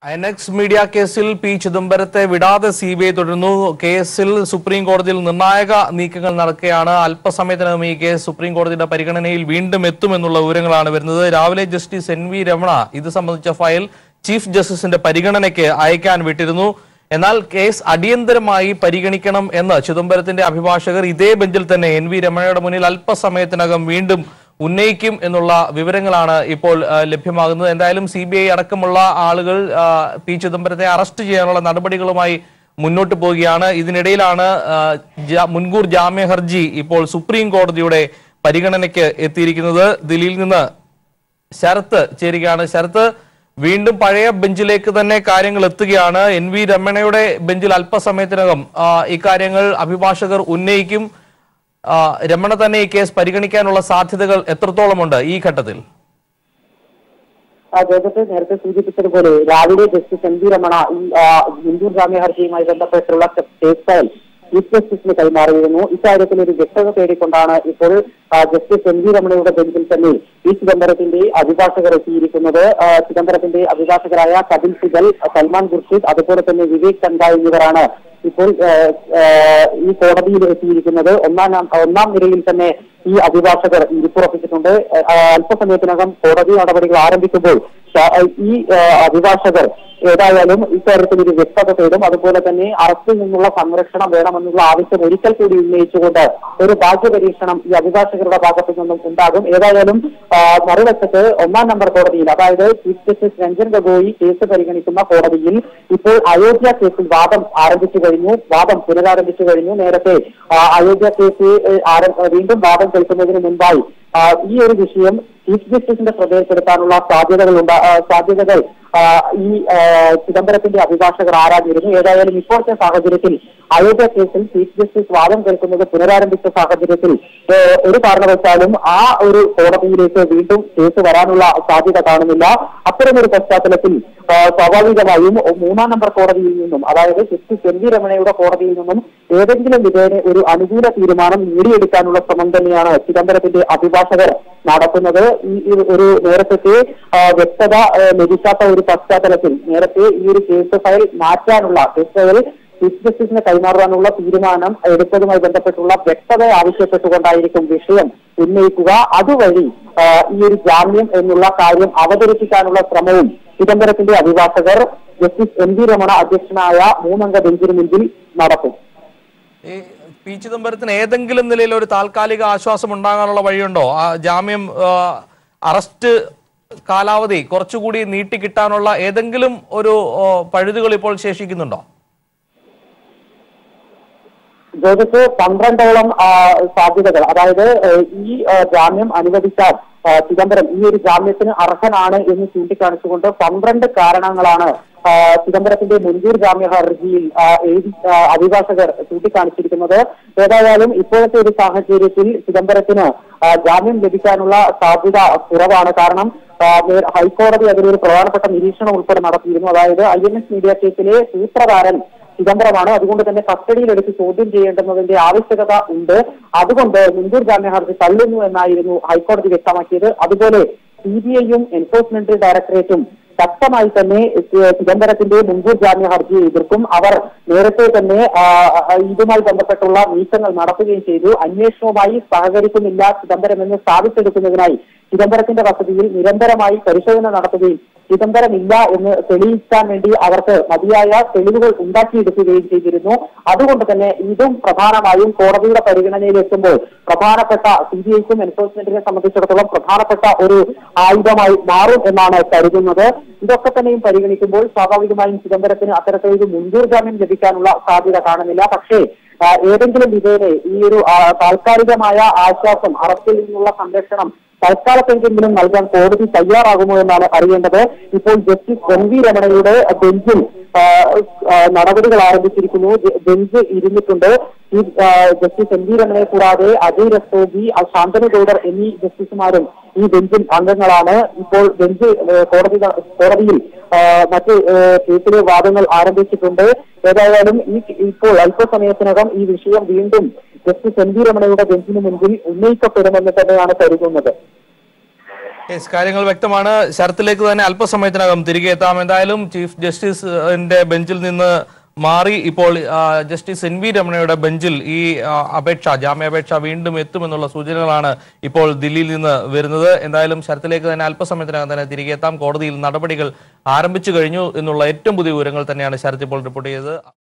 ഐനക്സ് media കേസിൽ P ചിദംബരത്തെ വിടാതെ സി ബി ഐ തുടരുന്നു കേസിൽ സുപ്രീം കോടതിയിൽ നിർണായക നീക്കങ്ങൾ നടക്കുകയാണ് അല്പസമയത്തിനകം ഈ കേസ് സുപ്രീം കോടതിയുടെ പരിഗണനയിൽ വീണ്ടും എത്തുമെന്നുള്ള വിവരങ്ങളാണ് വരുന്നത് രാവിലെ ജസ്റ്റിസ് എൻ വി രമണ ഇത് സംബന്ധിച്ച ഫയൽ ചീഫ് ജസ്റ്റിസിന്റെ പരിഗണനയ്ക്ക് അയക്കാൻ വിട്ടിരുന്നു എന്നാൽ കേസ് അടിയന്തരമായി പരിഗണിക്കണം എന്ന് ചിദംബരത്തിന്റെ അഭിഭാഷകർ ഇതേ ബെഞ്ചിൽ തന്നെ എൻ വി രമണയുടെ മുന്നിൽ അല്പസമയത്തിനകം വീണ്ടും ഉന്നയിക്കും എന്നുള്ള വിവരങ്ങളാണ് ഇപ്പോൾ ആ, ലഭ്യമാകുന്നത് എന്തായാലും സി ബി ഐ അടക്കമുള്ള ആളുകൾ ആ, പി ചിദംബരത്തെ അറസ്റ്റ് ചെയ്യാനുള്ള നടപടികളുമായി മുന്നോട്ട് പോവുകയാണ് ഇതിനിടയിലാണ് ആ, ജാ- മുൻകൂർ ജാമ്യ ഹർജി ഇപ്പോൾ സുപ്രീം കോടതിയുടെ പരിഗണനയ്ക്ക് എത്തിയിരിക്കുന്നത് ദില്ലിയിൽ നിന്ന് ശരത്ത് ചേരുകയാണ് ശരത്ത് വീണ്ടും പഴയ ബെഞ്ചിലേക്ക് തന്നെ കാര്യങ്ങൾ എത്തുകയാണ് എൻ വി രമണയുടെ ബെഞ്ചിൽ അല്പസമയത്തിനകം ആ, ഇക്കാര്യങ്ങൾ അഭിഭാഷകർ ഉന്നയിക്കും ആ, രമണ തന്നെ ഈ കേസ് പരിഗണിക്കാനുള്ള സാധ്യതകൾ എത്രത്തോളമുണ്ട് ഈ ഘട്ടത്തിൽ ജോസഫ് നേരത്തെ സൂചിപ്പിച്ചതുപോലെ രാവിലെ ജസ്റ്റിസ് എൻ വി രമണ ഈ ആ, മുൻകൂർ ജാമ്യ ഹർജിയുമായി ബന്ധപ്പെട്ടുള്ള കേസ് ഫയൽ ചീഫ് ജസ്റ്റിസിന് കൈമാറിയിരുന്നു ഇക്കാര്യത്തിൽ ഒരു വ്യക്തത തേടിക്കൊണ്ടാണ് ഇപ്പോൾ ആ, ജസ്റ്റിസ് എൻ വി രമണയുടെ ബെഞ്ചിൽ തന്നെ ഈ ചിദംബരത്തിന്റെ അഭിഭാഷകർ എത്തിയിരിക്കുന്നത് ആ, ചിദംബരത്തിന്റെ അഭിഭാഷകരായ കപിൽ സിബൽ സൽമാൻ ഖുർഷിദ് അതുപോലെ തന്നെ വിവേക് ചന്ദ എന്നിവരാണ് ഇപ്പോൾ ആ, ആ, ഈ കോടതിയിൽ എത്തിയിരിക്കുന്നത് ഒന്നാം നം- ഒന്നാം നിരയിൽ തന്നെ ഈ അഭിഭാഷകർ ഇരിപ്പുറപ്പിച്ചിട്ടുണ്ട് ആ, അല്പസമയത്തിനകം കോടതി നടപടികൾ ആരംഭിക്കുമ്പോൾ ശ- ഈ ആ, അഭിഭാഷകർ ഏതായാലും ഇക്കാര്യത്തിൽ ഒരു വ്യക്തത തേടും അതുപോലെ തന്നെ അറസ്റ്റിൽ നിന്നുള്ള സംരക്ഷണം വേണമെന്നുള്ള ആവശ്യം ഒരിക്കൽ കൂടി ഉന്നയിച്ചുകൊണ്ട് ഒരു ഭാഗ്യപരീക്ഷണം ഈ അഭിഭാഷകരുടെ ഭാഗത്തു നിന്നും ഉണ്ടാകും ഏതായാലും ആ, മറുവശത്ത് ഒന്നാം നമ്പർ കോടതിയിൽ അതായത് chief justice Ranjan Gogoi case പരിഗണിക്കുന്ന കോടതിയിൽ ഇപ്പോൾ അയോധ്യ കേസിൽ വാദം ആരംഭിച്ചു കഴിഞ്ഞു വാദം പുനരാരംഭിച്ചു കഴിഞ്ഞു നേരത്തെ ആ, അയോധ്യ കേസ് ഏ, ആരം- വീണ്ടും വാദം കേൾക്കുന്നതിന് മുൻപായി ആ, ഈ ഒരു വിഷയം ചീഫ് ജസ്റ്റിസിന്റെ ശ്രദ്ധയിൽപ്പെടുത്താനുള്ള സാധ്യതകൾ ഉണ്ട് സാധ്യതകൾ ആ, ഈ ആ, ചിദംബരത്തിന്റെ അഭിഭാഷകർ ആരാഞ്ഞിരുന്നു ഏതായാലും ഇപ്പോഴത്തെ സാഹചര്യത്തിൽ അയോധ്യ കേസിൽ ചീഫ് ജസ്റ്റിസ് വാദം കേൾക്കുന്നത് പുനരാരംഭിച്ച സാഹചര്യത്തിൽ ഏ, ഒരു കാരണവശാലും ആ ഒരു കോടതിയിലേക്ക് വീണ്ടും കേസ് വരാനുള്ള സാധ്യത കാണുന്നില്ല അത്തരമൊരു പശ്ചാത്തലത്തിൽ ആ, സ്വാഭാവികമായും മൂന്നാം നമ്പർ കോടതിയിൽ നിന്നും അതായത് ജസ്റ്റിസ് എൻ വി രമണയുടെ കോടതിയിൽ നിന്നും ഏതെങ്കിലും വിധേന ഒരു അനുകൂല തീരുമാനം നേടിയെടുക്കാനുള്ള ശ്രമം തന്നെയാണ് ചിദംബരത്തിന്റെ അഭിഭാഷകർ നടത്തുന്നത് ഈ ഈ ഒരു നേരത്തെ ആ, വ്യക്തത ആ, ലഭിക്കാത്ത ഒരു പശ്ചാത്തലത്തിൽ നേരത്തെ ഈ ഒരു കേസ് ഫയൽ മാറ്റാനുള്ള കേസ് ഫയൽ ചീഫ് ജസ്റ്റിസിന് കൈമാറാനുള്ള തീരുമാനം എടുത്തതുമായി ബന്ധപ്പെട്ടുള്ള വ്യക്തത ആവശ്യപ്പെട്ടുകൊണ്ടായിരിക്കും വിഷയം ഉന്നയിക്കുക അതുവഴി ആ, ഈ ഒരു ജാമ്യം എന്നുള്ള കാര്യം അവതരിപ്പിക്കാനുള്ള ശ്രമവും ചിദംബരത്തിന്റെ അഭിഭാഷകർ ജസ്റ്റിസ് എൻ വി രമണ അധ്യക്ഷനായ മൂന്നംഗ ബെഞ്ചിന് മുൻപിൽ നടത്തും ഈ പി ചിദംബരത്തിന് ഏതെങ്കിലും നിലയിൽ ഒരു താൽക്കാലിക ആശ്വാസം ഉണ്ടാകാനുള്ള വഴിയുണ്ടോ ആ ജാമ്യം ആ, അറസ്റ്റ് കാലാവധി കുറച്ചുകൂടി നീട്ടിക്കിട്ടാനുള്ള ഏതെങ്കിലും ഒരു ഓ, പഴുതുകൾ ഇപ്പോൾ ശേഷിക്കുന്നുണ്ടോ ജോസഫ് പന്ത്രണ്ടോളം ആ, സാധ്യതകൾ അതായത് ഏഹ്, ഈ ആ, ജാമ്യം അനുവദിച്ചാൽ ആ, ചിദംബരം ഈ ഒരു ജാമ്യത്തിന് അർഹനാണ് എന്ന് ചൂണ്ടിക്കാണിച്ചുകൊണ്ട് പന്ത്രണ്ട് കാരണങ്ങളാണ് ആ, ചിദംബരത്തിന്റെ മുൻകൂർ ജാമ്യ ഹർജിയിൽ ആ, എഴുതി ആ, അഭിഭാഷകർ ചൂണ്ടിക്കാണിച്ചിരിക്കുന്നത് ഏതായാലും ഇപ്പോഴത്തെ ഒരു സാഹചര്യത്തിൽ ചിദംബരത്തിന് ആ, ജാമ്യം ലഭിക്കാനുള്ള സാധ്യത കുറവാണ് കാരണം ആ, നേ- ഹൈക്കോടതി അതിലൊരു പ്രധാനപ്പെട്ട നിരീക്ഷണം ഉൾപ്പെടെ നടത്തിയിരുന്നു അതായത് ഐ എൻ എസ് മീഡിയ കേസിലെ സൂത്രധാരൻ ചിദംബരമാണ് അതുകൊണ്ട് തന്നെ കസ്റ്റഡിയിലെടുത്ത് ചോദ്യം ചെയ്യേണ്ടുന്നതിന്റെ ആവശ്യകത ഉണ്ട് അതുകൊണ്ട് മുൻകൂർ ജാമ്യ ഹർജി തള്ളുന്നു എന്നായിരുന്നു ഹൈക്കോടതി വ്യക്തമാക്കിയത് അതുപോലെ സി ബി ഐയും എൻഫോഴ്സ്മെന്റ് ഡയറക്ടറേറ്റും ശക്തമായി തന്നെ ഏഹ്, ചിദംബരത്തിന്റെ മുൻകൂർ ജാമ്യ ഹർജിയെ എതിർക്കും അവർ നേരത്തെ തന്നെ ആ, ആ, ഇതുമായി ബന്ധപ്പെട്ടുള്ള നീക്കങ്ങൾ നടത്തുകയും ചെയ്തു അന്വേഷണവുമായി സഹകരിക്കുന്നില്ല ചിദംബരം എന്ന് സ്ഥാപിച്ചെടുക്കുന്നതിനായി ചിദംബരത്തിന്റെ വസതിയിൽ നിരന്തരമായി പരിശോധന നടത്തുകയും ചിദംബരമില്ല എന്ന് തെളിയിക്കാൻ വേണ്ടി അവർക്ക് മതിയായ തെളിവുകൾ ഉണ്ടാക്കിയെടുക്കുകയും ചെയ്തിരുന്നു അതുകൊണ്ട് തന്നെ ഇതും പ്രധാനമായും കോടതിയുടെ പരിഗണനയിൽ എത്തുമ്പോൾ പ്രധാനപ്പെട്ട സി ബി ഐക്കും എൻഫോഴ്സ്മെന്റിനെ സംബന്ധിച്ചിടത്തോളം പ്രധാനപ്പെട്ട ഒരു ആയുധമായി മാറും എന്നാണ് കരുതുന്നത് ഇതൊക്കെ തന്നെയും പരിഗണിക്കുമ്പോൾ സ്വാഭാവികമായും ചിദംബരത്തിന് അത്തരത്തിലൊരു മുൻകൂർ ജാമ്യം ലഭിക്കാനുള്ള സാധ്യത കാണുന്നില്ല പക്ഷേ ആ, ഏതെങ്കിലും വിധേന ഈ ഒരു ആ, താൽക്കാലികമായ ആശ്വാസം അറസ്റ്റിൽ നിന്നുള്ള സംരക്ഷണം തൽക്കാലത്തെങ്കിലും നൽകാൻ കോടതി തയ്യാറാകുമോ എന്നാണ് അറിയേണ്ടത് ഇപ്പോൾ ജസ്റ്റിസ് എൻ വി രമണയുടെ ബെഞ്ചിൽ ആ, ആ, നടപടികൾ ആരംഭിച്ചിരിക്കുന്നു ജ- ബെഞ്ച് ഇരുന്നിട്ടുണ്ട് ഈ ആ, ജസ്റ്റിസ് എൻ വി രമണയെ കൂടാതെ അജയ് രസ്തോഗി ആ, ശാന്തനു ഗൌഡർ എന്നീ ജസ്റ്റിസുമാരും ഈ ബെഞ്ചിൽ അംഗങ്ങളാണ് ഇപ്പോൾ ബെഞ്ച് ഏ, കോടതി കോടതിയിൽ ആ, മറ്റ് ഏ, കേസിലെ വാദങ്ങൾ ആരംഭിച്ചിട്ടുണ്ട് ഏതായാലും ഈ ഇപ്പോൾ അല്പസമയത്തിനകം ഈ വിഷയം വീണ്ടും ജസ്റ്റിസ് എൻ വി രമണയുടെ ബെഞ്ചിന് മുൻപിൽ ഉന്നയിക്കപ്പെടുമെന്ന് തന്നെയാണ് കരുതുന്നത് യെസ് കാര്യങ്ങൾ വ്യക്തമാണ് ശരത്തിലേക്ക് തന്നെ അല്പസമയത്തിനകം തിരികെ എത്താം എന്തായാലും ചീഫ് ജസ്റ്റിസിന്റെ ബെഞ്ചിൽ നിന്ന് മാറി ഇപ്പോൾ ആ, ജസ്റ്റിസ് എൻ വി രമണയുടെ ബെഞ്ചിൽ ഈ ആ, അപേക്ഷ ജാമ്യാപേക്ഷ വീണ്ടും എത്തുമെന്നുള്ള സൂചനകളാണ് ഇപ്പോൾ ദില്ലിയിൽ നിന്ന് വരുന്നത് എന്തായാലും ശരത്തിലേക്ക് തന്നെ അല്പസമയത്തിനകം തന്നെ തിരികെ എത്താം കോടതിയിൽ നടപടികൾ ആരംഭിച്ചു കഴിഞ്ഞു എന്നുള്ള ഏറ്റവും പുതിയ വിവരങ്ങൾ തന്നെയാണ് ശരത് ഇപ്പോൾ റിപ്പോർട്ട് ചെയ്തത്